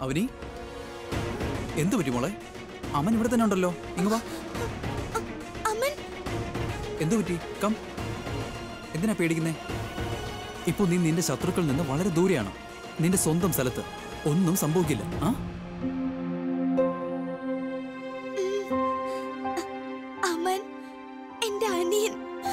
അവനി എന്തു പറ്റി മോളെ അമ്മൻ ഇവിടെ തന്നെ ഉണ്ടല്ലോ ഇങ്ങ് വാ അമ്മൻ എന്തു പറ്റി കം എന്തിനാ പേടിക്കുന്നേ ഇപ്പൊ നീ നിന്റെ ശത്രുക്കളിൽ നിന്ന് വളരെ ദൂരെയാണ് നിന്റെ സ്വന്തം സ്ഥലത്ത് ഒന്നും സംഭവിക്കില്ല ആ അമൻ എന്റെ അനിയൻ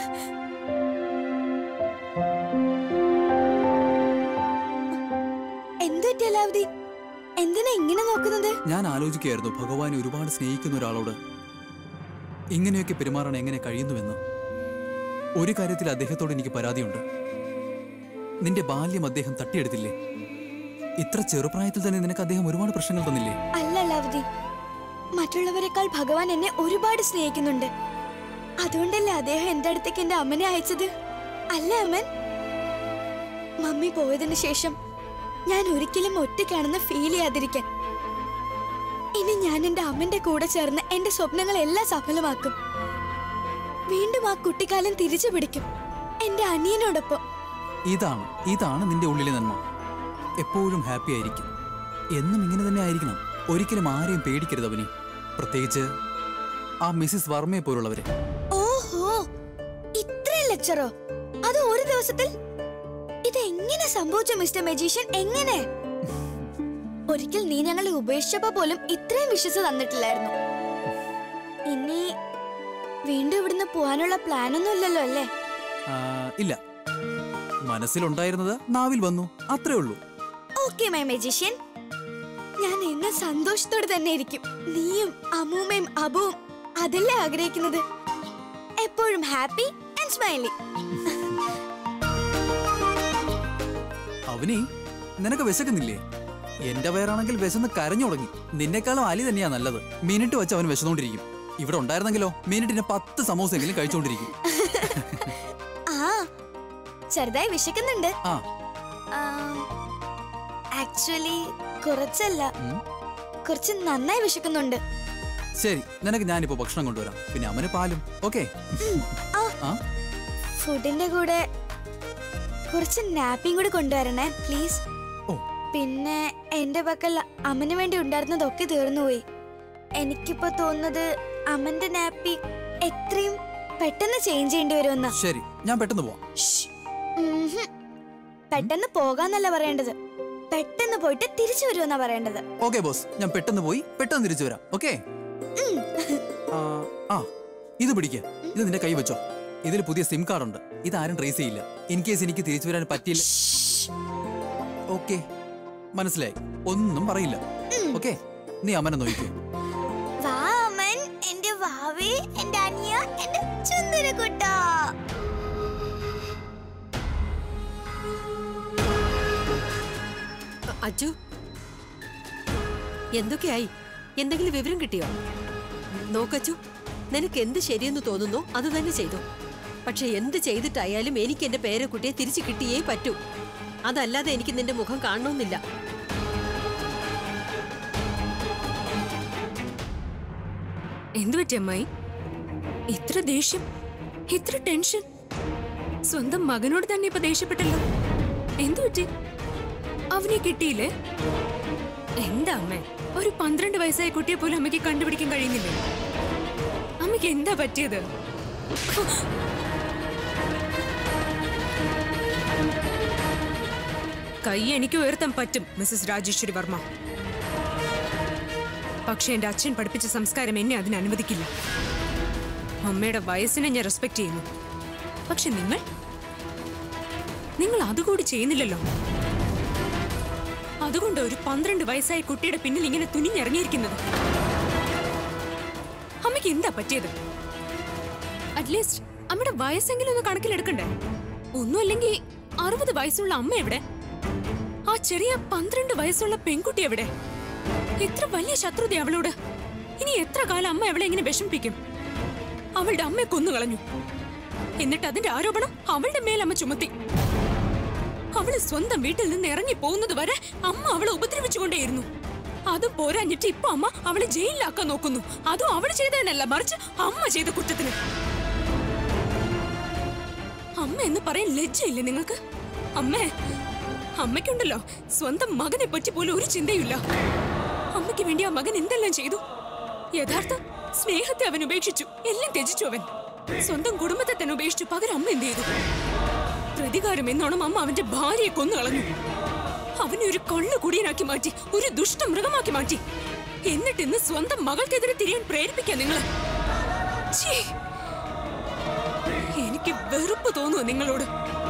എന്തു പറ്റി അലാവുദ്ദീൻ എന്തിനാ ഇങ്ങനെ നോക്കുന്നത് ഞാൻ ആലോചിക്കുകയായിരുന്നു ഭഗവാനെ ഒരുപാട് സ്നേഹിക്കുന്ന ഒരാളോട് ഇങ്ങനെയൊക്കെ പെരുമാറാൻ എങ്ങനെ കഴിയുന്നുവെന്ന് ഒരു കാര്യത്തിൽ അദ്ദേഹത്തോട് എനിക്ക് പരാതിയുണ്ട് നിന്റെ ബാല്യം അദ്ദേഹം തട്ടിയെടുത്തില്ലേ ഇത്ര ചെറുപ്രായത്തിൽ തന്നെ നിനക്ക് അദ്ദേഹം ഒരുപാട് പ്രശ്നങ്ങൾ തന്നില്ലേ അല്ല അലാവുദ്ദീൻ മറ്റുള്ളവരെക്കാൾ ഭഗവാൻ എന്നെ ഒരുപാട് സ്നേഹിക്കുന്നുണ്ട് അതുകൊണ്ടല്ലേ അദ്ദേഹം എന്റെ അടുത്തേക്ക് എന്റെ അമ്മനെ അയച്ചത് അല്ല അമ്മൻ മമ്മി പോയതിനു ശേഷം ഞാൻ ഒരിക്കലും ഒറ്റയ്ക്കാണെന്ന് ഫീൽ ചെയ്യാതിരിക്കാൻ ഇനി ഞാൻ എന്റെ അമ്മന്റെ കൂടെ ചേർന്ന് എന്റെ സ്വപ്നങ്ങളെല്ലാം സഫലമാക്കും വീണ്ടും ആ കുട്ടിക്കാലം തിരിച്ചു പിടിക്കും എന്റെ അനിയനോടൊപ്പം ഇതാണ് ഇതാണ് നിന്റെ ഉള്ളിലെ നന്മ എപ്പോഴും ഹാപ്പി ആയിരിക്കും എന്നും ഇങ്ങനെ തന്നെ ആയിരിക്കണം ഒരിക്കലും ആരെയും പേടിക്കരുത് അവനി പ്രത്യേകിച്ച് ആ മിസ്സിസ് വർമ്മയെ പോലുള്ളവരെ ഓഹോ ഇത്രയും ലെക്ചറോ അത് ഒരു ദിവസത്തിൽ ഇത് എങ്ങനെ സംഭവിച്ചു മിസ്റ്റർ മജീഷ്യൻ എങ്ങനെ ഒരിക്കൽ നീ ഞങ്ങളെ ഉപേക്ഷിച്ചപ്പോ പോലും ഇത്രയും വിശ്വസ് തന്നിട്ടില്ലായിരുന്നു ഇനി വീണ്ടും ഇവിടുന്ന് പോവാനുള്ള പ്ലാൻ ഒന്നും ഇല്ലല്ലോ അല്ലേ ആ, ഇല്ല മനസ്സിലുണ്ടായിരുന്നത് നാവിൽ വന്നു അത്രേ ഉള്ളൂ ഓക്കെ മൈ മജീഷ്യൻ ഞാൻ എന്നെ സന്തോഷത്തോടെ തന്നെ ഇരിക്കും നീയും അമ്മൂമ്മയും അബുവും അതല്ലേ ആഗ്രഹിക്കുന്നത് എപ്പോഴും ഹാപ്പി ആൻഡ് സ്മൈലി അവനി നിനക്ക് വിശക്കുന്നില്ലേ എന്റെ വയറാണെങ്കിൽ വിശന്ന് കരഞ്ഞു തുടങ്ങി നിന്നെക്കാളും അലി തന്നെയാ നല്ലത് മിനിറ്റ് വെച്ച് അവൻ വിശന്നുകൊണ്ടിരിക്കും ഇവിടെ ഉണ്ടായിരുന്നെങ്കിലോ മിനിറ്റിന് പത്ത് സമോസെങ്കിലും കഴിച്ചുകൊണ്ടിരിക്കും ആ ചെറുതായി വിശക്കുന്നുണ്ട് ആ ആക്ച്വലി കുറച്ചല്ല ഉം. കുറച്ച് നന്നായി വിശക്കുന്നുണ്ട് ശരി നിനക്ക് ഞാനിപ്പോ ഭക്ഷണം കൊണ്ടുവരാം പിന്നെ അവന് പാലും ഓക്കെ ആ ആ ഫുഡിന്റെ കൂടെ കുറച്ച് നാപ്പിയും കൂടി കൊണ്ടുവരണേ പ്ലീസ് ഓ പിന്നെ എന്റെ പക്കൽ അമ്മന് വേണ്ടി ഉണ്ടായിരുന്നതൊക്കെ തീർന്നുപോയി എനിക്കിപ്പോ തോന്നുന്നത് അമ്മന്റെ നാപ്പി എത്രയും പെട്ടെന്ന് ചേഞ്ച് ചെയ്യേണ്ടി വരുമെന്നാ ശരി ഞാൻ പെട്ടെന്ന് പോവാം ശ്ശ്. ഉംഹും. പെട്ടെന്ന് പോകാന്നല്ല പറയേണ്ടത് പെട്ടെന്ന് പോയിട്ട് തിരിച്ചു വരുമെന്നാ പറയേണ്ടത് ഓക്കെ ബോസ് ഞാൻ പെട്ടെന്ന് പോയി പെട്ടെന്ന് തിരിച്ചു വരാം ഓക്കെ ഉം. ആ ഇത് പിടിക്ക ഇത് നിന്റെ കൈ വെച്ചോ ഇതിൽ പുതിയ സിം കാർഡ് ഉണ്ട് ഇത് ആരും ട്രേസ് ചെയ്യില്ല ഇൻ കേസ് എനിക്ക് തിരിച്ചു വരാൻ പറ്റിയില്ല ശ്ശ്. ഓക്കെ മനസ്സിലായി ഒന്നും പറയില്ല ഓക്കെ നീ അമ്മനെ നോക്കിക്കോ വാ അമ്മൻ എന്റെ വാവേ എന്റെ അനിയ എന്റെ ചുന്ദരക്കുട്ട അ- അച്ചു എന്തൊക്കെയായി എന്തെങ്കിലും വിവരം കിട്ടിയോ നോക്കച്ചു നിനക്ക് എന്ത് ശരിയെന്ന് തോന്നുന്നോ അത് തന്നെ ചെയ്തു പക്ഷെ എന്ത് ചെയ്തിട്ടായാലും എനിക്ക് എന്റെ പേരക്കുട്ടിയെ തിരിച്ചു കിട്ടിയേ പറ്റൂ അതല്ലാതെ എനിക്ക് നിന്റെ മുഖം കാണണമെന്നില്ല എന്തു പറ്റി അമ്മായി ഇത്ര ദേഷ്യം ഇത്ര ടെൻഷൻ സ്വന്തം മകനോട് തന്നെ ഇപ്പൊ ദേഷ്യപ്പെട്ടല്ലോ എന്തു പറ്റി അവനെ കിട്ടിയില്ലേ എന്താ അമ്മ ഒരു പന്ത്രണ്ട് വയസ്സായ കുട്ടിയെ പോലും അമ്മയ്ക്ക് കണ്ടുപിടിക്കാൻ കഴിയുന്നില്ലേ അമ്മയ്ക്ക് എന്താ പറ്റിയത് കൈ എനിക്ക് ഉയർത്താൻ പറ്റും മിസ്സസ് രാജേശ്വരി വർമ്മ പക്ഷെ എന്റെ അച്ഛൻ പഠിപ്പിച്ച സംസ്കാരം എന്നെ അതിന് അനുവദിക്കില്ല അമ്മയുടെ വയസ്സിനെ ഞാൻ റെസ്പെക്ട് ചെയ്യുന്നു പക്ഷെ നിങ്ങൾ നിങ്ങൾ അതുകൂടി ചെയ്യുന്നില്ലല്ലോ അതുകൊണ്ട് ഒരു പന്ത്രണ്ട് വയസ്സായ കുട്ടിയുടെ പിന്നിൽ ഇങ്ങനെ തുനിഞ്ഞിറങ്ങിയിരിക്കുന്നത് അമ്മയ്ക്ക് എന്താ പറ്റിയത് അറ്റ്ലീസ്റ്റ് അമ്മയുടെ വയസ്സെങ്കിലും ഒന്ന് കണക്കിലെടുക്കണ്ടേ ഒന്നുമല്ലെങ്കിൽ അറുപത് വയസ്സുള്ള അമ്മ എവിടെ ആ ചെറിയ പന്ത്രണ്ട് വയസ്സുള്ള പെൺകുട്ടി എവിടെ എത്ര വലിയ ശത്രുത അവളോട് ഇനി എത്ര കാലം അമ്മ അവളെ എങ്ങനെ വിഷമിപ്പിക്കും അവളുടെ അമ്മയെ കൊന്നുകളഞ്ഞു എന്നിട്ട് അതിന്റെ ആരോപണം അവളുടെ മേൽ അമ്മ ചുമത്തി അവള് സ്വന്തം വീട്ടിൽ നിന്ന് ഇറങ്ങി പോകുന്നത് വരെ അമ്മ അവളെ ഉപദ്രവിച്ചുകൊണ്ടേയിരുന്നു അത് പോരാഞ്ഞിട്ട് ഇപ്പൊ അമ്മ അവളെ ജയിലിലാക്കാൻ നോക്കുന്നു അതും അവള് ചെയ്തതിനല്ല മറിച്ച് അമ്മ ചെയ്ത കുറ്റത്തിന് അമ്മ എന്ന് പറയാൻ ലജ്ജയില്ലേ നിങ്ങൾക്ക് അമ്മേ അമ്മയ്ക്കുണ്ടല്ലോ സ്വന്തം മകനെ പറ്റി പോലും ഒരു ചിന്തയില്ല അമ്മയ്ക്ക് വേണ്ടി ആ മകൻ എന്തെല്ലാം ചെയ്തു യഥാർത്ഥ സ്നേഹത്തെ അവൻ ഉപേക്ഷിച്ചു എല്ലാം ത്യജിച്ചു അവൻ സ്വന്തം കുടുംബത്തെ തന്നെ ഉപേക്ഷിച്ചു പകരം അമ്മ എന്ത് ചെയ്തു പ്രതികാരം എന്നോണം അമ്മ അവന്റെ ഭാര്യയെ കൊന്നു കളഞ്ഞു അവനെ ഒരു കള്ളു കുടിയനാക്കി മാറ്റി ഒരു ദുഷ്ട മൃഗമാക്കി മാറ്റി എന്നിട്ട് ഇന്ന് സ്വന്തം മകൾക്കെതിരെ തിരിയാൻ പ്രേരിപ്പിക്കാൻ നിങ്ങൾ എനിക്ക് വെറുപ്പ് തോന്നുന്നു നിങ്ങളോട്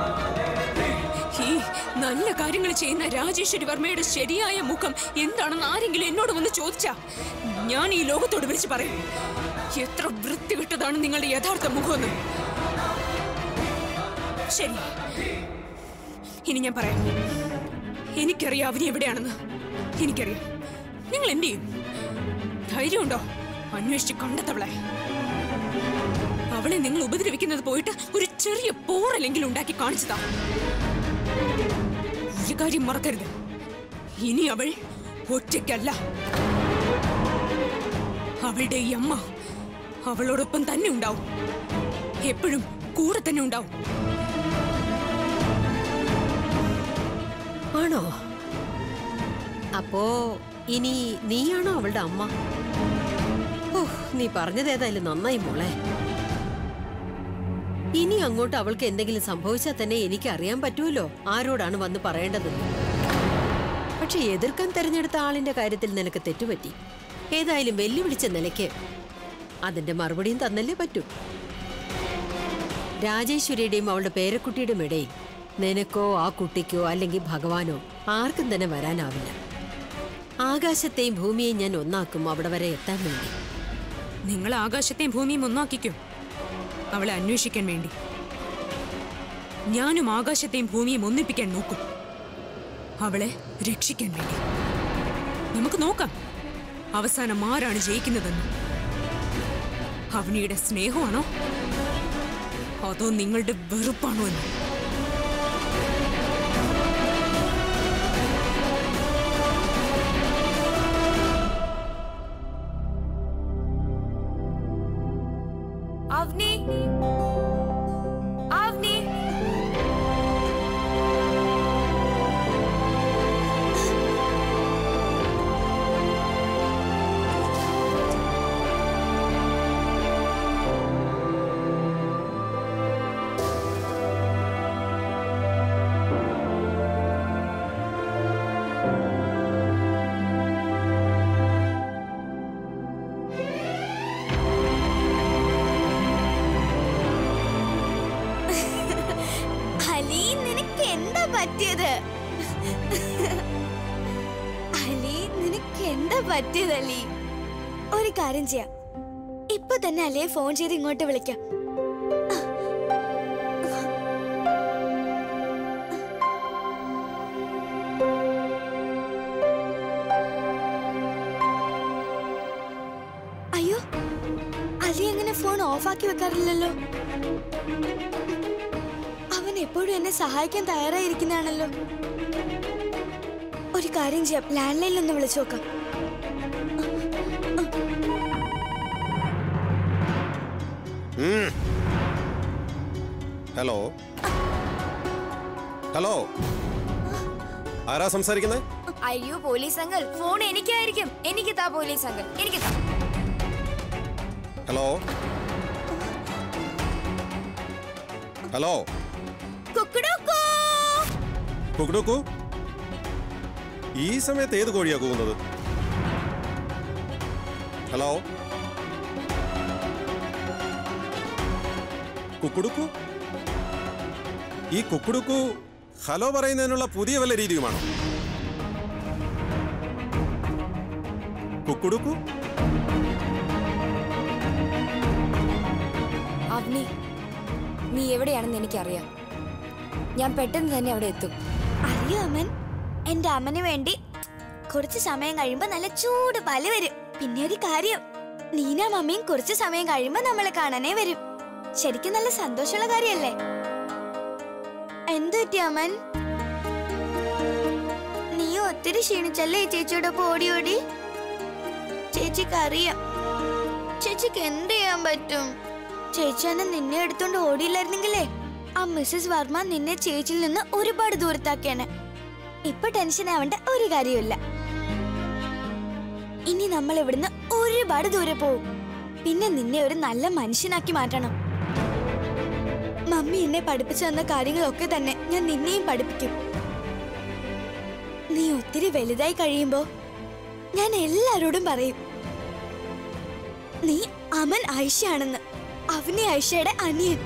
ഈ നല്ല കാര്യങ്ങൾ ചെയ്യുന്ന രാജേശ്വരി വർമ്മയുടെ ശരിയായ മുഖം എന്താണെന്ന് ആരെങ്കിലും എന്നോട് വന്ന് ചോദിച്ചാ ഞാൻ ഈ ലോകത്തോട് വിളിച്ച് പറയും എത്ര വൃത്തികെട്ടതാണ് നിങ്ങളുടെ യഥാർത്ഥ മുഖമെന്ന് ശരി ഇനി ഞാൻ പറയാം എനിക്കറിയാം അവന് എവിടെയാണെന്ന് എനിക്കറിയാം നിങ്ങൾ എന്ത് ചെയ്യും ധൈര്യമുണ്ടോ അന്വേഷിച്ച് കണ്ടെത്തവളെ അവളെ നിങ്ങൾ ഉപദ്രവിക്കുന്നത് പോയിട്ട് ഒരു ചെറിയ പോറലെങ്കിലും ഉണ്ടാക്കി കാണിച്ചതാ ഒരു കാര്യം മറക്കരുത് ഇനി അവൾ ഒറ്റയ്ക്കല്ല അവളുടെ ഈ അമ്മ അവളോടൊപ്പം തന്നെ ഉണ്ടാവും എപ്പോഴും കൂടെ തന്നെ ഉണ്ടാവും ആണോ അപ്പോ ഇനി നീയാണോ അവളുടെ അമ്മ ഓ നീ പറഞ്ഞത് ഏതായാലും നന്നായി മോളെ ഇനി അങ്ങോട്ട് അവൾക്ക് എന്തെങ്കിലും സംഭവിച്ചാൽ തന്നെ എനിക്ക് അറിയാൻ പറ്റുമല്ലോ ആരോടാണ് വന്ന് പറയേണ്ടതെന്ന് പക്ഷെ എതിർക്കാൻ തെരഞ്ഞെടുത്ത ആളിന്റെ കാര്യത്തിൽ നിനക്ക് തെറ്റുപറ്റി ഏതായാലും വെല്ലുവിളിച്ച നിലയ്ക്ക് അതിന്റെ മറുപടിയും തന്നല്ലേ പറ്റൂ രാജേശ്വരിയുടെയും അവളുടെ പേരക്കുട്ടിയുടെയും ഇടയിൽ നിനക്കോ ആ കുട്ടിക്കോ അല്ലെങ്കിൽ ഭഗവാനോ ആർക്കും തന്നെ വരാനാവില്ല ആകാശത്തെയും ഭൂമിയെയും ഞാൻ ഒന്നാക്കും അവിടെ വരെ എത്താൻ വേണ്ടി നിങ്ങൾ ആകാശത്തെയും ഭൂമിയും ഒന്നാക്കിക്കും അവളെ അന്വേഷിക്കാൻ വേണ്ടി ഞാനും ആകാശത്തെയും ഭൂമിയും ഒന്നിപ്പിക്കാൻ നോക്കും അവളെ രക്ഷിക്കാൻ വേണ്ടി നമുക്ക് നോക്കാം അവസാനം ആരാണ് ജയിക്കുന്നതെന്ന് അവനിയുടെ സ്നേഹമാണോ അതോ നിങ്ങളുടെ വെറുപ്പാണോ എന്ന് അവനി അവനി അലി നിനക്ക് എന്താ പറ്റിയത് അലി നിനക്ക് എന്താ പറ്റിയത് അലി ഒരു കാര്യം ചെയ്യാം ഇപ്പൊ തന്നെ അലിയെ ഫോൺ ചെയ്ത് ഇങ്ങോട്ട് വിളിക്കാം അയ്യോ അലി അങ്ങനെ ഫോൺ ഓഫാക്കി വെക്കാറില്ലല്ലോ അവൻ എപ്പോഴും എന്നെ സഹായിക്കാൻ തയ്യാറായിരിക്കുന്നതാണല്ലോ ഒരു കാര്യം ചെയ്യാം ലാൻഡ് ലൈനിൽ ഒന്ന് വിളിച്ചു നോക്കാം ഹലോ ഹലോ ആരാ സംസാരിക്കുന്നത് അയ്യോ പോലീസ് അങ്കിൾ ഫോൺ എനിക്കായിരിക്കും എനിക്ക് താ പോലീസ് അങ്കിൾ എനിക്ക് താ ഹലോ ഹലോ കുക്കുടൂക്കൂ. കുക്കുടുക്കു ഈ സമയത്ത് ഏത് കോഴിയാ കൂവുന്നത് ഹലോ കുക്കുടുക്കു ഈ കുക്കുടുക്കു ഹലോ പറയുന്നതിനുള്ള പുതിയ വല്ല രീതിയുമാണോ കുക്കുടുക്കു അവനി നീ എവിടെയാണെന്ന് എനിക്കറിയാം ഞാൻ പെട്ടെന്ന് തന്നെ അവിടെ എത്തും അറിയോ അമ്മൻ എന്റെ അമ്മന് വേണ്ടി കുറച്ച് സമയം കഴിയുമ്പോ നല്ല ചൂട് പാല് വരും പിന്നെ ഒരു കാര്യം നീന മമ്മിയും കുറച്ച് സമയം കഴിയുമ്പോ നമ്മളെ കാണാനേ വരും ശരിക്കും നല്ല സന്തോഷമുള്ള കാര്യല്ലേ എന്തു പറ്റി അമ്മൻ നീ ഒത്തിരി ക്ഷീണിച്ചല്ലേ ഈ ചേച്ചിയോടൊപ്പം ഓടി ഓടി ചേച്ചിക്ക് അറിയാം ചേച്ചിക്ക് എന്ത് ചെയ്യാൻ പറ്റും ചേച്ചി അന്ന് നിന്നെ എടുത്തോണ്ട് ഓടിയില്ലായിരുന്നെങ്കിലേ ആ മിസ്സസ് വർമ്മ നിന്നെ ചേച്ചിയിൽ നിന്ന് ഒരുപാട് ദൂരത്താക്കിയാണ് ഇപ്പൊ ടെൻഷൻ ആവേണ്ട ഒരു കാര്യമില്ല ഇനി നമ്മൾ ഇവിടുന്ന് ഒരുപാട് ദൂരെ പോവും പിന്നെ നിന്നെ ഒരു നല്ല മനുഷ്യനാക്കി മാറ്റണം മമ്മി എന്നെ പഠിപ്പിച്ചു തന്ന കാര്യങ്ങളൊക്കെ തന്നെ ഞാൻ നിന്നെയും പഠിപ്പിക്കും നീ ഒത്തിരി വലുതായി കഴിയുമ്പോ ഞാൻ എല്ലാരോടും പറയും നീ അമൻ ആയിഷയാണെന്ന് അവനെ ആയിഷയുടെ അനിയൻ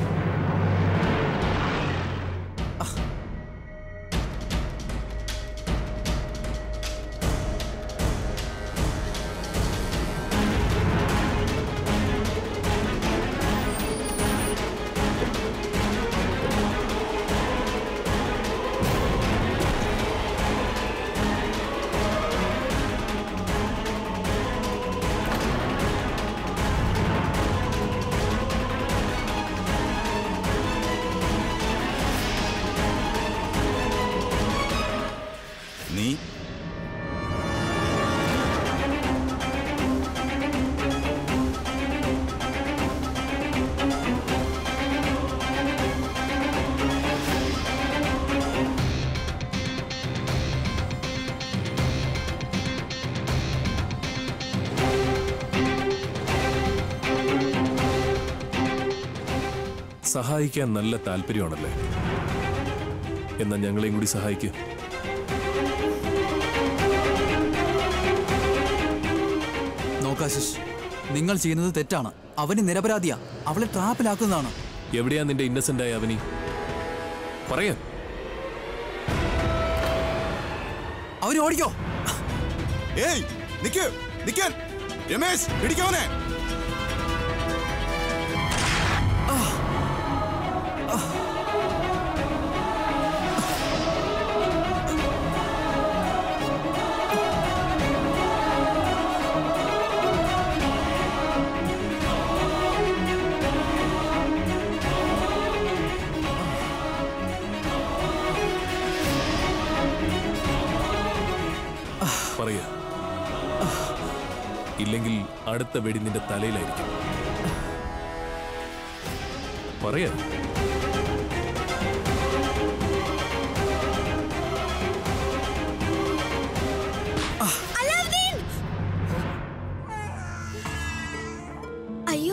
നീ സഹായിക്കാൻ നല്ല താല്പര്യമാണല്ലേ എന്നാ ഞങ്ങളെയും കൂടി സഹായിക്കുക നോക്കാശിഷ് നിങ്ങൾ ചെയ്യുന്നത് തെറ്റാണ് അവന് നിരപരാധിയാ അവളെ ട്രാപ്പിലാക്കുന്നതാണ് എവിടെയാ നിന്റെ ഇന്നസെന്റ് ആയ അവനി പറയാൻ അവന് ഓടിക്കോ ഏയ് നിക്ക് നിക്കാൻ രമേശ് പിടിക്കവനെ പറയാ ഇല്ലെങ്കിൽ അടുത്ത വെടി നിന്റെ തലയിലായിരിക്കും പറയാ അലാവുദ്ദീൻ! അയ്യോ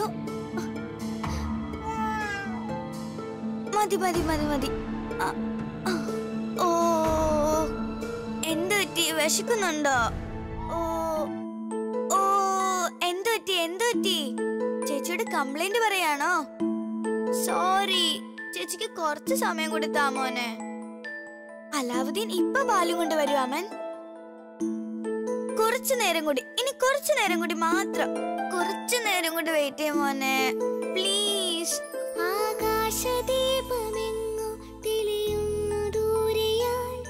മതി മതി മതി മതി ആ, ആ. ഓ എന്ത് പറ്റി വിശക്കുന്നുണ്ടോ ഓ ഓ എന്ത് പറ്റി എന്ത് പറ്റി ചേച്ചിയോട് കംപ്ലൈന്റ് പറയാണോ സോറി ചേച്ചിക്ക് കുറച്ച് സമയം കൊടുത്താ മോനെ അലാവുദ്ദീൻ ഇപ്പൊ പാലും കൊണ്ട് വരുവാ അമ്മൻ കുറച്ചു നേരം കൂടി ഇനി കുറച്ചു നേരം കൂടി മാത്രം കുറച്ചു നേരം കൂടി വെയിറ്റ് ചെയ്യാം മോനെ പ്ലീസ് ആകാശദീപമെങ്ങു തെളിയുന്നു ദൂരെയായി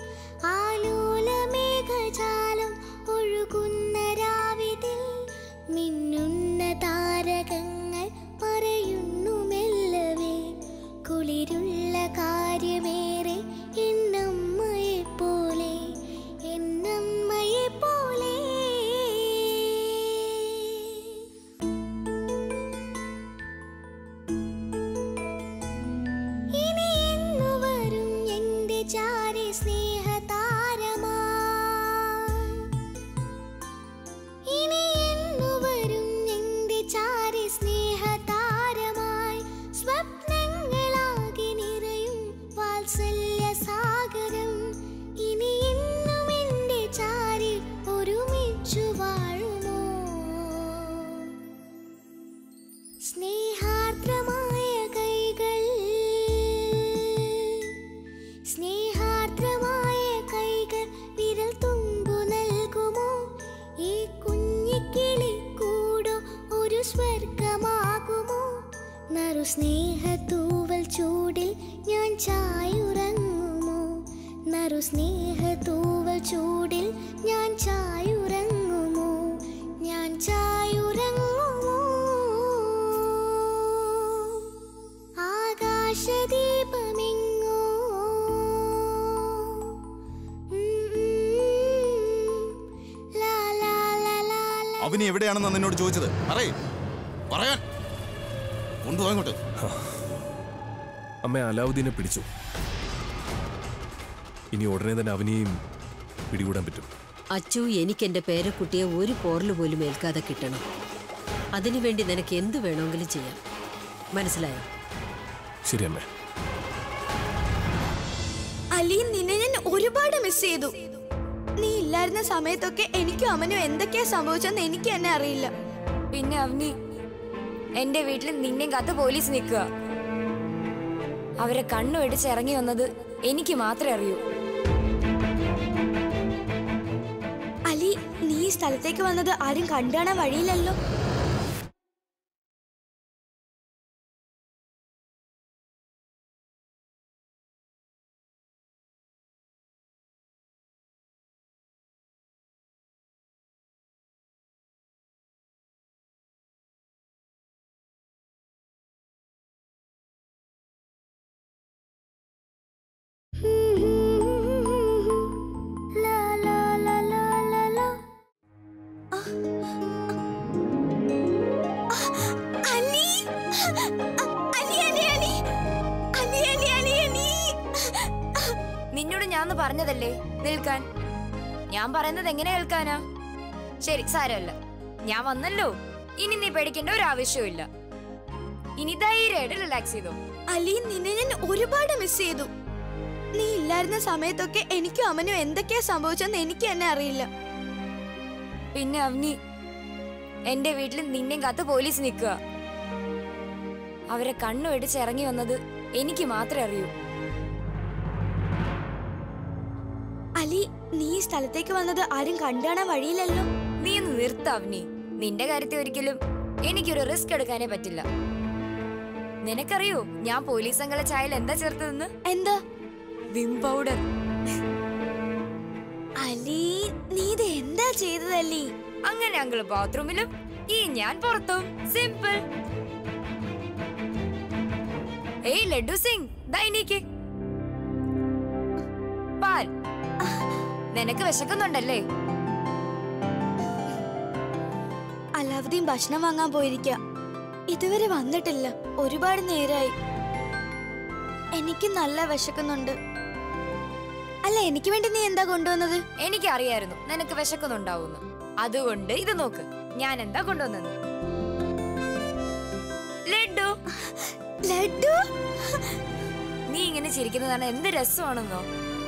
ആലോലമേഘജാലം ഒഴുകുന്ന രാവിതിൽ മിന്നുന്ന താരകങ്ങൾ പറയുന്നു മെല്ലവേ കുളിരുള്ള കാര്യമേറെ എന്നമ്മയെ പോലെ എന്നമ്മയെ പോലെ ഇനി എന്നു വരും എന്റെ ചാരി സ്നേഹതാരമാ ഇനി എന്നു വരും എന്റെ ചാരി സ്നേഹതാരമായി സ്വപ്നങ്ങളാകെ നിറയും വാത്സല്യ സാഗരം ഇനി എന്നും എന്റെ ചാരി ഒരുമിച്ചു വാഴുമോ സ്നേഹാർദ്രമായ കൈകൾ സ്നേഹാർദ്രമായ കൈകൾ വിരൽ തുമ്പു നൽകുമോ ഈ കുഞ്ഞിക്കിളി കൂടോ ഒരു സ്വർഗമാകുമോ നറു സ്നേഹത്തൂവൽ ചൂടിൽ ഞാൻ ചായുറങ്ങുമോ നറു സ്നേഹത്തൂവൽ ചൂടിൽ ഞാൻ ചായുറങ്ങുമോ ഞാൻ ചായുറങ്ങുമോ ആകാശദീപമെങ്ങോ ഉം, ഉം. ലാ, ലാ, ലാ, ലാ, ലാ. അവനി എവിടെയാണെന്നാ നിന്നോട് ചോദിച്ചത് പറയേ പറയാൻ കൊണ്ടുപോയി അങ്ങോട്ട് അമ്മ അലാവുദ്ദീനെ പിടിച്ചു ഇനി ഉടനെ തന്നെ അവനെയും പിടികൂടാൻ പറ്റും അച്ചു എനിക്ക് എന്റെ പേരക്കുട്ടിയെ ഒരു പോറൽ പോലും ഏൽക്കാതെ കിട്ടണം അതിനുവേണ്ടി നിനക്ക് എന്ത് വേണമെങ്കിലും ചെയ്യാം മനസ്സിലായോ ശരി അമ്മേ അലി നിന്നെ ഞാൻ ഒരുപാട് മിസ് ചെയ്തു നീ ഇല്ലായിരുന്ന സമയത്തൊക്കെ എനിക്കും അമ്മനും എന്തൊക്കെയാ സംഭവിച്ചെന്ന് എനിക്ക് തന്നെ അറിയില്ല പിന്നെ അവനി എന്റെ വീട്ടിൽ നിന്നെയും കത്ത് പോലീസ് നിൽക്കുക അവരെ കണ്ണു വെടിച്ച് ഇറങ്ങി വന്നത് എനിക്ക് മാത്രമേ അറിയൂ അലി നീ ഈ സ്ഥലത്തേക്ക് വന്നത് ആരും കണ്ടാണാൻ വഴിയില്ലല്ലോ അലി അലി അലി അലി അലി അലി അലി അലി നിന്നോട് ഞാൻ പറഞ്ഞതല്ലേ നിൽക്കാൻ ഞാൻ പറയുന്നത് എങ്ങനെ കേൾക്കാനാ ശരി സാരമല്ല ഞാൻ വന്നല്ലോ ഇനി നീ പേടിക്കേണ്ട ഒരു ആവശ്യവും ഇനി ധൈര്യമായിട്ട് റിലാക്സ് ചെയ്തോ അലി നിന്നെ ഞാൻ ഒരുപാട് മിസ് ചെയ്തു നീ ഇല്ലായിരുന്ന സമയത്തൊക്കെ എനിക്കും അമ്മനും എന്തൊക്കെയാ സംഭവിച്ചെന്ന് എനിക്ക് തന്നെ അറിയില്ല പിന്നെ അവനി എന്റെ വീട്ടിൽ നിന്നെയും കത്ത് പോലീസ് നിൽക്കുക അവരെ കണ്ണു വെടിച്ച് ഇറങ്ങി വന്നത് എനിക്ക് മാത്രമേ അറിയൂ അലി നീ ഈ സ്ഥലത്തേക്ക് വന്നത് ആരും കണ്ടാണാൻ വഴിയില്ലല്ലോ നീ ഒന്ന് നിർത്ത അവനി നിന്റെ കാര്യത്തിൽ ഒരിക്കലും എനിക്കൊരു റിസ്ക് എടുക്കാനേ പറ്റില്ല നിനക്കറിയോ ഞാൻ പോലീസ് അംഗളെ ചായയിൽ എന്താ ചേർത്തതെന്ന് എന്താ വിം പൗഡർ അലി നീ ഇത് എന്താ ചെയ്തതല്ലി അങ്ങനെ അങ്കിള് ബാത്റൂമിലും ഈ ഞാൻ പുറത്തും സിമ്പിൾ ഏയ് ലഡു സിംഗ് ദാ എണീക്ക്. പാൽ നിനക്ക് വിശക്കുന്നുണ്ടല്ലേ അലാവുദ്ദീൻ ഭക്ഷണം വാങ്ങാൻ പോയിരിക്ക ഇതുവരെ വന്നിട്ടില്ല ഒരുപാട് നേരായി എനിക്ക് നല്ല വിശക്കുന്നുണ്ട് അല്ല എനിക്ക് വേണ്ടി നീ എന്താ കൊണ്ടുവന്നത് എനിക്കറിയായിരുന്നു നിനക്ക് വിശക്കുന്നുണ്ടാവുന്നു അതുകൊണ്ട് ഇത് നോക്ക് ഞാൻ എന്താ കൊണ്ടുവന്നത് ലഡു ലഡു നീ ഇങ്ങനെ ചിരിക്കുന്നതാണ് എന്ത് രസമാണെന്നോ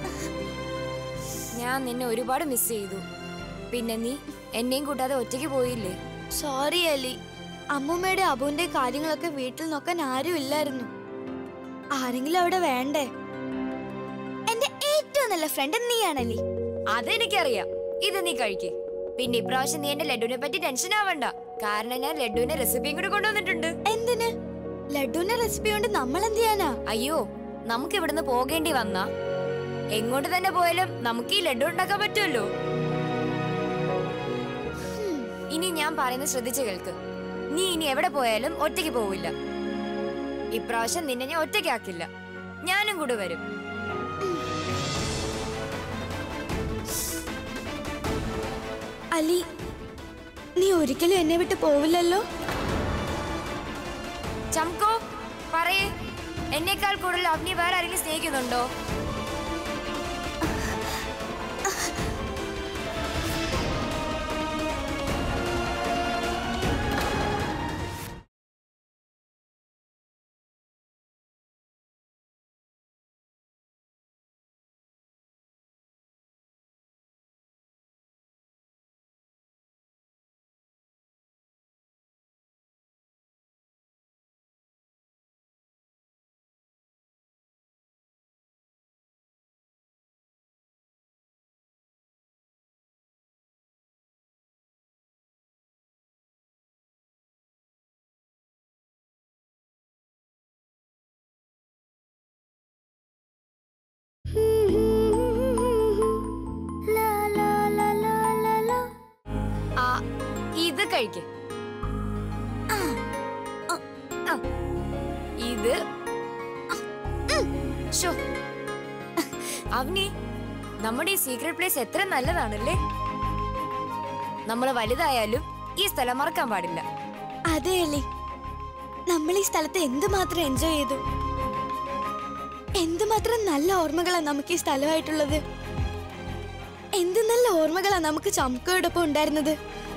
ഞാൻ നിന്നെ ഒരുപാട് മിസ് ചെയ്തു പിന്നെ നീ എന്നെയും കൂട്ടാതെ ഒറ്റയ്ക്ക് പോയില്ലേ സോറി അലി അമ്മൂമ്മയുടെ അബുവിന്റെ കാര്യങ്ങളൊക്കെ വീട്ടിൽ നോക്കാൻ ആരും ഇല്ലായിരുന്നു ആരെങ്കിലും അവിടെ വേണ്ടേ എന്റെ ഏറ്റവും നല്ല ഫ്രണ്ട് നീയാണല്ലേ അതെനിക്കറിയാം ഇത് നീ കഴിക്ക് പിന്നെ ഇപ്രാവശ്യം നീ എന്റെ ലഡുവിനെ പറ്റി ടെൻഷൻ ആവണ്ട കാരണം ഞാൻ ലഡുവിന്റെ റെസിപ്പിയും കൂടി കൊണ്ടുവന്നിട്ടുണ്ട് എന്തിന് ലഡുവിന്റെ റെസിപ്പി കൊണ്ട് നമ്മൾ എന്ത് ചെയ്യാനാ അയ്യോ നമുക്ക് ഇവിടുന്ന് പോകേണ്ടി വന്നാ എങ്ങോട്ട് തന്നെ പോയാലും നമുക്ക് ഈ ലഡു ഉണ്ടാക്കാൻ പറ്റുമല്ലോ ഇനി ഞാൻ പറയുന്നത് ശ്രദ്ധിച്ചു കേൾക്ക് നീ ഇനി എവിടെ പോയാലും ഒറ്റയ്ക്ക് പോവില്ല ഇപ്രാവശ്യം നിന്നെ ഞാൻ ഒറ്റയ്ക്കാക്കില്ല ഞാനും കൂടെ വരും അലി നീ ഒരിക്കലും എന്നെ വിട്ട് പോവില്ലല്ലോ ചംകോ പറയേ എന്നേക്കാൾ കൂടുതൽ അവനി വേറെ ആരെങ്കിലും സ്നേഹിക്കുന്നുണ്ടോ ആ ഇത് കഴിക്ക് ആ, ആ, ആ. ഇത് ശോ. അവനി നമ്മുടെ ഈ സീക്രട്ട് പ്ലേസ് എത്ര നല്ലതാണല്ലേ നമ്മൾ വലുതായാലും ഈ സ്ഥലം മറക്കാൻ പാടില്ല അതെ അലി നമ്മൾ ഈ സ്ഥലത്ത് എന്തുമാത്രം എൻജോയ് ചെയ്തു എന്തുമാത്രം നല്ല ഓർമ്മകളാണ് നമുക്ക് ഈ സ്ഥലമായിട്ടുള്ളത് എന്ത് നല്ല ഓർമ്മകളാ നമുക്ക് ചമക്കോടൊപ്പം ഉണ്ടായിരുന്നത്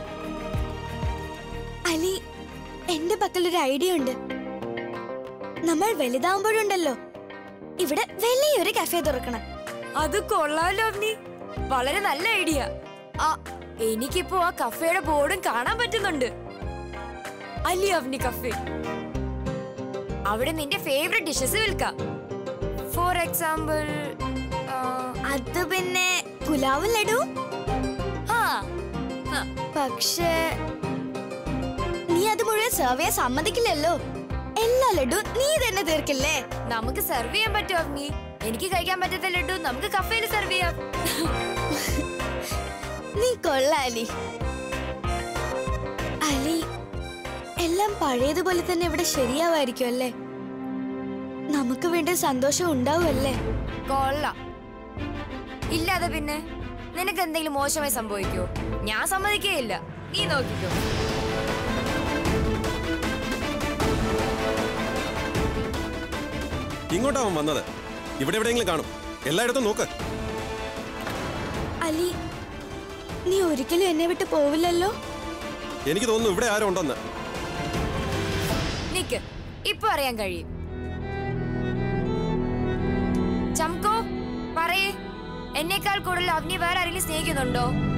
അലി എന്റെ പക്കൽ ഒരു ഐഡിയ ഉണ്ട് നമ്മൾ വലുതാവുമ്പോഴുണ്ടല്ലോ ഇവിടെ വലിയൊരു കഫേ തുറക്കണം അത് കൊള്ളാലോ അവനി വളരെ നല്ല ഐഡിയ ആ എനിക്കിപ്പോ ആ കഫേയുടെ ബോർഡും കാണാൻ പറ്റുന്നുണ്ട് അലി അവനി കഫേ അവിടെ നിന്റെ ഫേവറേറ്റ് ഡിഷസ് വിൽക്കാം ഫോർ എക്സാമ്പിൾ അത് പിന്നെ പുലാവ് ലഡു ആ ആ, പക്ഷേ നീ അത് മുഴുവൻ സെർവ് ചെയ്യാൻ സമ്മതിക്കില്ലല്ലോ എല്ലാ ലഡു നീ തന്നെ തീർക്കില്ലേ നമുക്ക് സെർവ് ചെയ്യാൻ പറ്റും അവനി എനിക്ക് കഴിക്കാൻ പറ്റാത്ത ലഡു നമുക്ക് കഫേയിൽ സെർവ് ചെയ്യാം നീ കൊള്ളാലി അലി എല്ലാം പഴയതുപോലെ തന്നെ ഇവിടെ ശരിയാവായിരിക്കും അല്ലേ നമുക്ക് വേണ്ട സന്തോഷം ഉണ്ടാവുമല്ലേ കൊള്ളാം ഇല്ലാതെ പിന്നെ നിനക്ക് എന്തെങ്കിലും മോശമായി സംഭവിക്കോ ഞാൻ സമ്മതിക്കുകയില്ല നീ നോക്കിക്കോ ഇങ്ങോട്ടാ അവൻ വന്നത് ഇവിടെ എവിടെയെങ്കിലും കാണും എല്ലായിടത്തും നോക്ക് അലി നീ ഒരിക്കലും എന്നെ വിട്ട് പോവില്ലല്ലോ എനിക്ക് തോന്നുന്നു ഇവിടെ ആരും ഉണ്ടെന്ന് നിക്ക് ഇപ്പൊ അറിയാൻ കഴിയും ചംകോ പറയേ എന്നേക്കാൾ കൂടുതൽ അവനി വേറെ ആരെങ്കിലും സ്നേഹിക്കുന്നുണ്ടോ